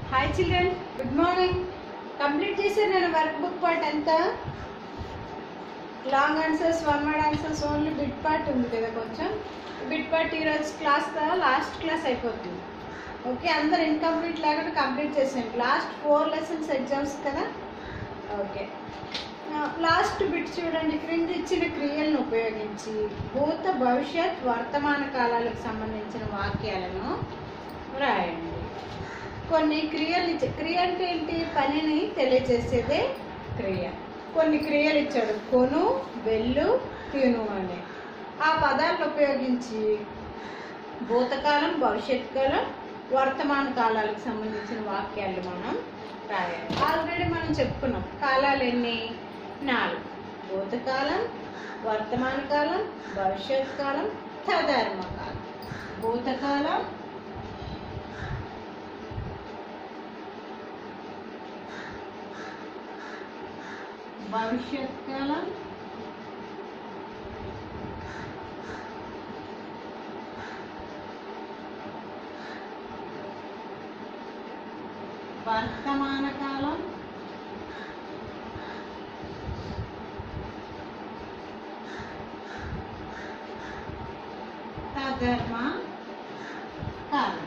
Hi children good morning complete చేశాను నేను workbook part ఎంత long answers one word answers only bit part ఉంది కదా కొంచెం బిట్ పార్ట్ ఈరోజు క్లాస్ లాస్ట్ క్లాస్ అయిపోతుంది ఓకే అందరు ఇన్కంప్లీట్ లేకుండా కంప్లీట్ చేసాను లాస్ట్ ఫోర్ లెసన్స్ ఎగ్జామ్స్ కదా ఓకే లాస్ట్ బిట్ చూడండి క్రింది ఇచ్చిన క్రియలను ఉపయోగించి భూత భవిష్యత్ వర్తమాన కాలాలకు సంబంధించిన వాక్యాలను రాయండి కొన్ని క్రియలు ఇచ్చే క్రియ అంటే ఏంటి పనిని తెలియజేసేదే క్రియ కొన్ని క్రియలు ఇచ్చాడు కొను వెళ్ళు తిను అని ఆ పదాలను ఉపయోగించి భూతకాలం భవిష్యత్ కాలం వర్తమాన కాలాలకు సంబంధించిన వాక్యాలు మనం రాయాలి ఆల్రెడీ మనం చెప్పుకున్నాం కాలాలు ఎన్ని నాలుగు భూతకాలం వర్తమాన కాలం భవిష్యత్ కాలం సాధారణ కాలం భూతకాలం భవిష్యత్ కాలం వర్తమాన కాలం తధర్మ కాలం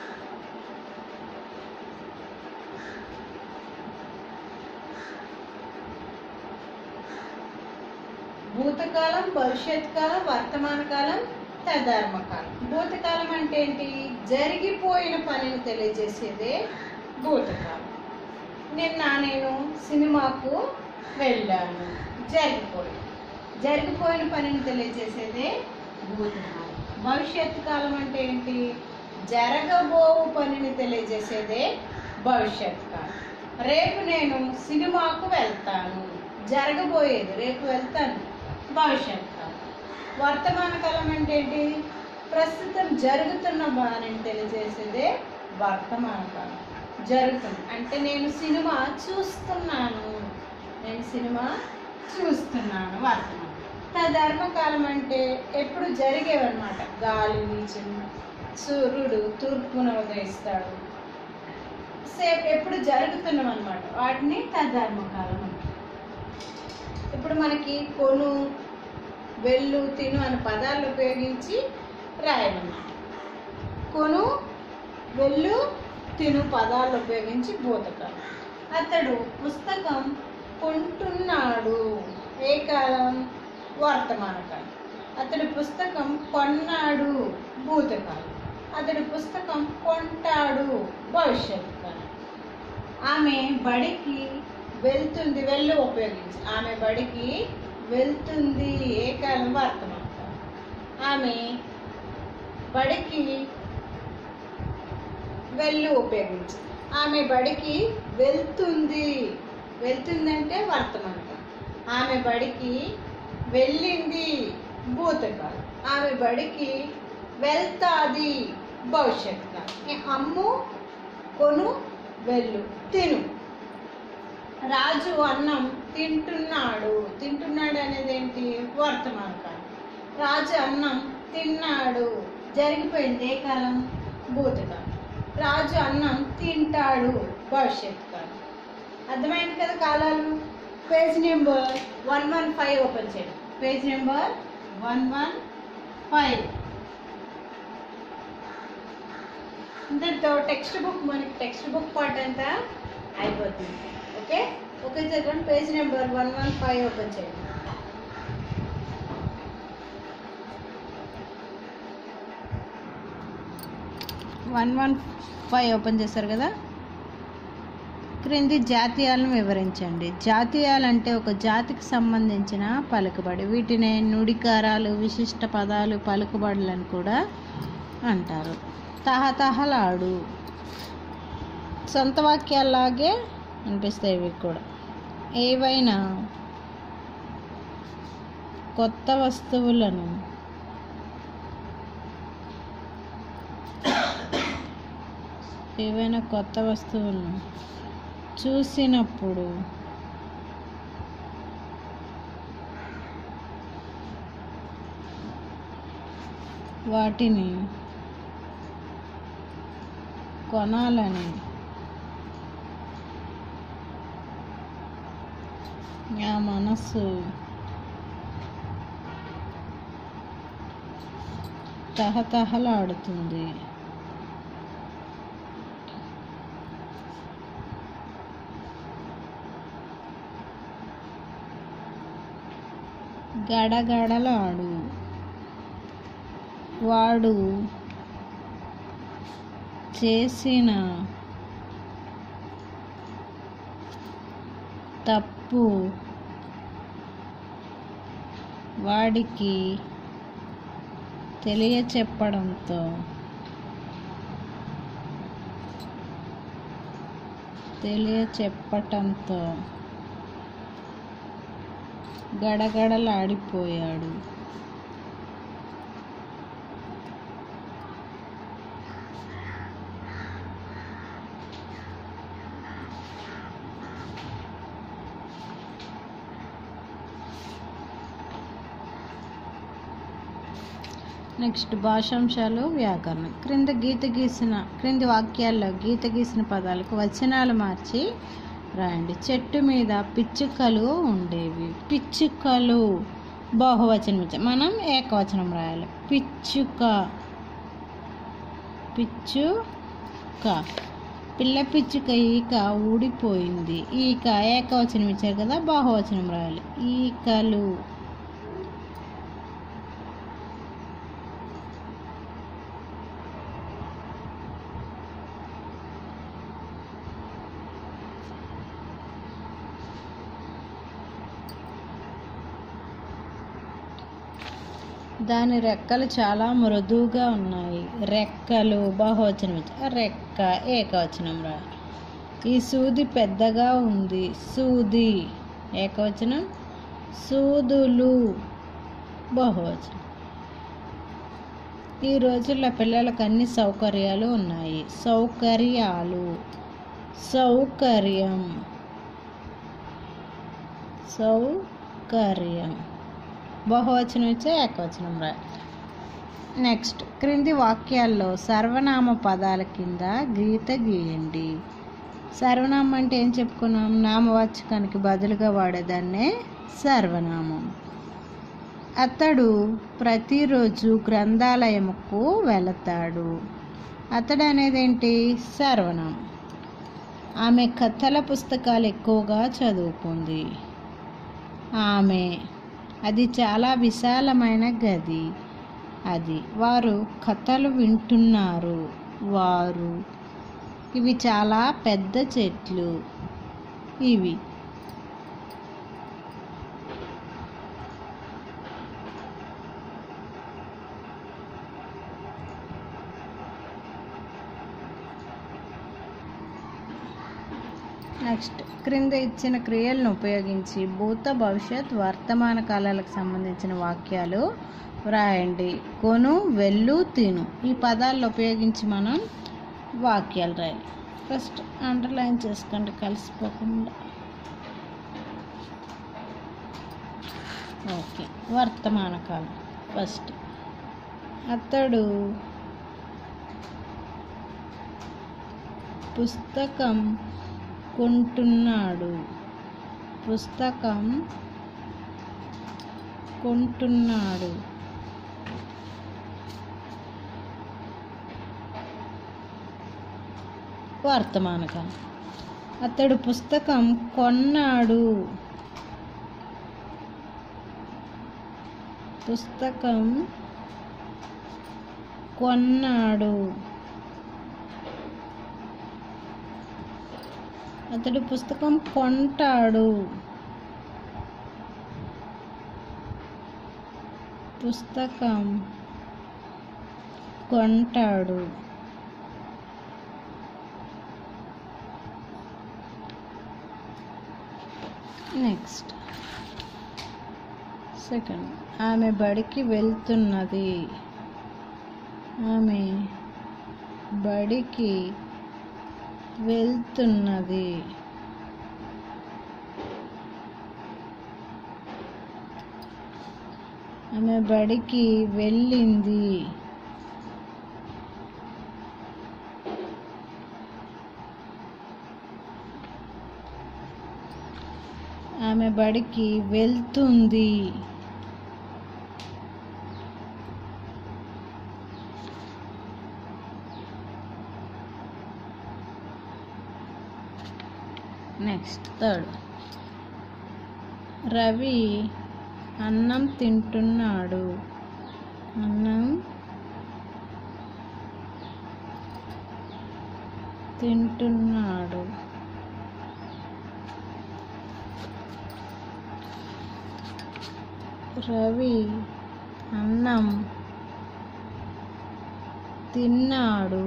భూతకాలం భవిష్యత్ కాలం వర్తమాన కాలం తధర్మ కాలం భూతకాలం అంటే ఏంటి జరిగిపోయిన పనిని తెలియజేసేదే భూతకాలం నిన్న నేను సినిమాకు వెళ్ళాను జరిగిపోయి జరిగిపోయిన పనిని తెలియజేసేదే భూతకాలం భవిష్యత్ కాలం అంటే ఏంటి జరగబోవు పనిని తెలియజేసేదే భవిష్యత్ కాలం రేపు నేను సినిమాకు వెళ్తాను జరగబోయేది రేపు వెళ్తాను భవిష్యత్ కాలం వర్తమాన కాలం అంటే ఏంటి ప్రస్తుతం జరుగుతున్న పనిని తెలియజేసేదే వర్తమాన కాలం జరుగుతుంది అంటే నేను సినిమా చూస్తున్నాను నేను సినిమా చూస్తున్నాను వర్తమానం తధర్మకాలం అంటే ఎప్పుడు జరిగేవన్నమాట గాలి వీచను సూర్యుడు తూర్పున ఉదయిస్తాడు సేపు ఎప్పుడు జరుగుతున్నాం అనమాట వాటిని తధర్మకాలం అంటారు ఇప్పుడు మనకి కొను వెళ్ళు తిను అనే పదాలు ఉపయోగించి రాయమన్నమాట కొను వెళ్ళు తిను పదాలు ఉపయోగించి భూతకాలం అతడు పుస్తకం కొంటున్నాడు ఏ కాలం వర్తమాన కాలం అతడు పుస్తకం కొన్నాడు భూతకాలం అతడు పుస్తకం కొంటాడు భవిష్యత్ కాలం ఆమె బడికి వెళ్తుంది వెళ్ళు ఉపయోగించి ఆమె బడికి వెళ్తుంది ఏ కాలం వర్తమాన కాలం ఆమె బడికి వెళ్ళు ఉపయోగించి ఆమె బడికి వెళ్తుంది వెళ్తుందంటే వర్తమాన కాలం ఆమె బడికి వెళ్ళింది భూతకాలం ఆమె బడికి వెళ్తాది భవిష్యత్ కాలం ఈ అమ్ము కొను వెళ్ళు తిను రాజు అన్నం తింటున్నాడు తింటున్నాడు అనేది ఏంటి వర్తమాన కాలం రాజు అన్నం తిన్నాడు జరిగిపోయింది ఏ కాలం భూతకాలం రాజు అన్నం తింటాడు భవిష్యత్ కాలం అర్థమైంది కదా కాలాలు page number one one five open చేయండి page number one one five ఇంతటితో టెక్స్ట్ బుక్ మనకి టెక్స్ట్ బుక్ పార్ట్ అంతా అయిపోతుంది ఓకే ఓకే చదవండి page number one one five open చేయండి వన్ వన్ ఫైవ్ ఓపెన్ చేశారు కదా క్రింది జాతీయాలను వివరించండి జాతీయాలు అంటే ఒక జాతికి సంబంధించిన పలుకుబడి వీటిని నుడికారాలు విశిష్ట పదాలు పలుకుబడులను కూడా అంటారు తహతహలాడు సొంత వాక్యాల్లాగే అనిపిస్తాయి ఇవి కూడా ఏవైనా కొత్త వస్తువులను ఏవైనా కొత్త వస్తువులను చూసినప్పుడు వాటిని కొనాలని ఆ మనస్సు తహతహలాడుతుంది గడగడలాడు వాడు చేసిన తప్పు వాడికి తెలియచెప్పడంతో తెలియచెప్పటంతో గడగడలాడిపోయాడు నెక్స్ట్ భాషాంశాలు వ్యాకరణం క్రింద గీత గీసిన క్రింది వాక్యాల్లో గీత గీసిన పదాలకు వచనాలు మార్చి రాయండి చెట్టు మీద పిచ్చుకలు ఉండేవి పిచ్చుకలు బహువచనం ఇచ్చాం మనం ఏకవచనం రాయాలి పిచ్చుక పిచ్చుక పిల్ల పిచ్చుక ఈక ఊడిపోయింది ఈక ఏకవచనం ఇచ్చారు కదా బహువచనం రాయాలి ఈకలు దాని రెక్కలు చాలా మృదువుగా ఉన్నాయి రెక్కలు బహువచనం ఇచ్చారు. రెక్క ఏకవచనం రా ఈ సూది పెద్దగా ఉంది సూది ఏకవచనం సూదులు బహువచనం ఈ రోజుల్లో పిల్లలకు అన్ని సౌకర్యాలు ఉన్నాయి సౌకర్యాలు సౌకర్యం సౌకర్యం బహువచనం ఇచ్చే ఏకవచనం రా నెక్స్ట్ క్రింది వాక్యాల్లో సర్వనామ పదాల కింద గీత గీయండి సర్వనామం అంటే ఏం చెప్పుకున్నాం నామవాచకానికి బదులుగా వాడేదాన్నే సర్వనామం అతడు ప్రతిరోజు గ్రంథాలయముకు వెళతాడు అతడు అనేది ఏంటి సర్వనామం ఆమె కథల పుస్తకాలు ఎక్కువగా చదువుకుంది ఆమె అది చాలా విశాలమైన గది అది వారు కథలు వింటున్నారు వారు ఇవి చాలా పెద్ద చెట్లు ఇవి నెక్స్ట్ క్రింద ఇచ్చిన క్రియలను ఉపయోగించి భూత భవిష్యత్ వర్తమాన కాలాలకు సంబంధించిన వాక్యాలు వ్రాయండి కొను వెళ్ళు తిను ఈ పదాలను ఉపయోగించి మనం వాక్యాలు రాయాలి ఫస్ట్ అండర్లైన్ చేసుకోండి కలిసిపోకుండా ఓకే వర్తమాన కాలం ఫస్ట్ అతడు పుస్తకం కొంటున్నాడు పుస్తకం కొంటున్నాడు వర్తమానకాలం అతడు పుస్తకం కొన్నాడు పుస్తకం కొన్నాడు అతడు పుస్తకం కొంటాడు పుస్తకం కొంటాడు నెక్స్ట్ సెకండ్ ఆమె బడికి వెళ్తున్నది ఆమె బడికి వెళ్తున్నది ఆమె బడికి వెళ్ళింది ఆమె బడికి వెళ్తుంది నెక్స్ట్ థర్డ్ రవి అన్నం తింటున్నాడు అన్నం తింటున్నాడు రవి అన్నం తిన్నాడు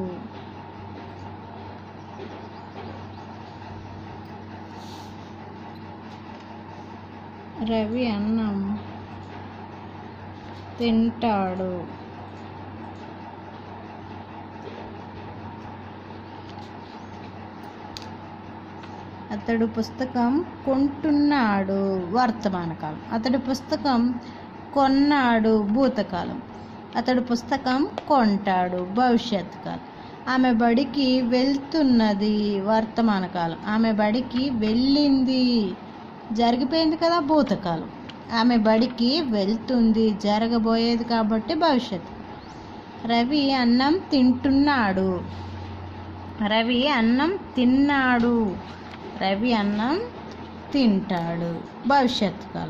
రవి అన్నం తింటాడు అతడు పుస్తకం కొంటున్నాడు వర్తమానకాలం అతడు పుస్తకం కొన్నాడు భూతకాలం అతడు పుస్తకం కొంటాడు భవిష్యత్ కాలం ఆమె బడికి వెళ్తున్నది వర్తమానకాలం ఆమె బడికి వెళ్ళింది జరిగిపోయింది కదా భూతకాలం ఆమె బడికి వెళ్తుంది జరగబోయేది కాబట్టి భవిష్యత్తు రవి అన్నం తింటున్నాడు రవి అన్నం తిన్నాడు రవి అన్నం తింటాడు భవిష్యత్ కాలం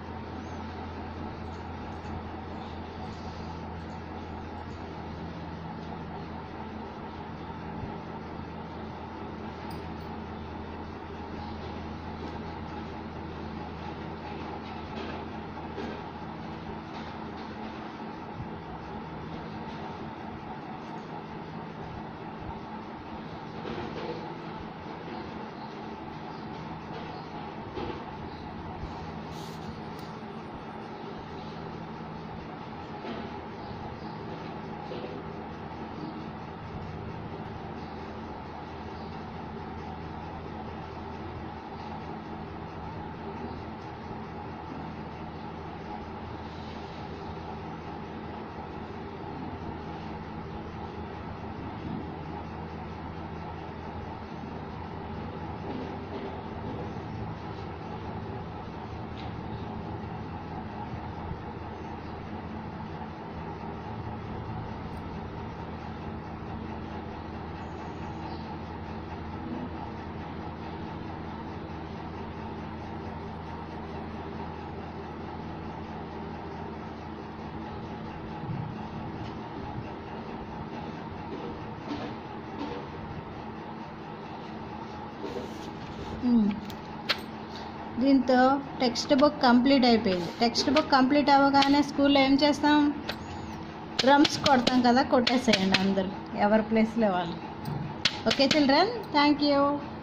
మ్మ్. దీంతో టెక్స్ట్ బుక్ కంప్లీట్ అయిపోయింది టెక్స్ట్ బుక్ కంప్లీట్ అవ్వగానే స్కూల్లో ఏం చేస్తాం డ్రమ్స్ కొడతాం కదా కొట్టేసేయండి అందరూ ఎవరి ప్లేస్లో వాళ్ళు ఓకే చిల్డ్రన్ థ్యాంక్ యూ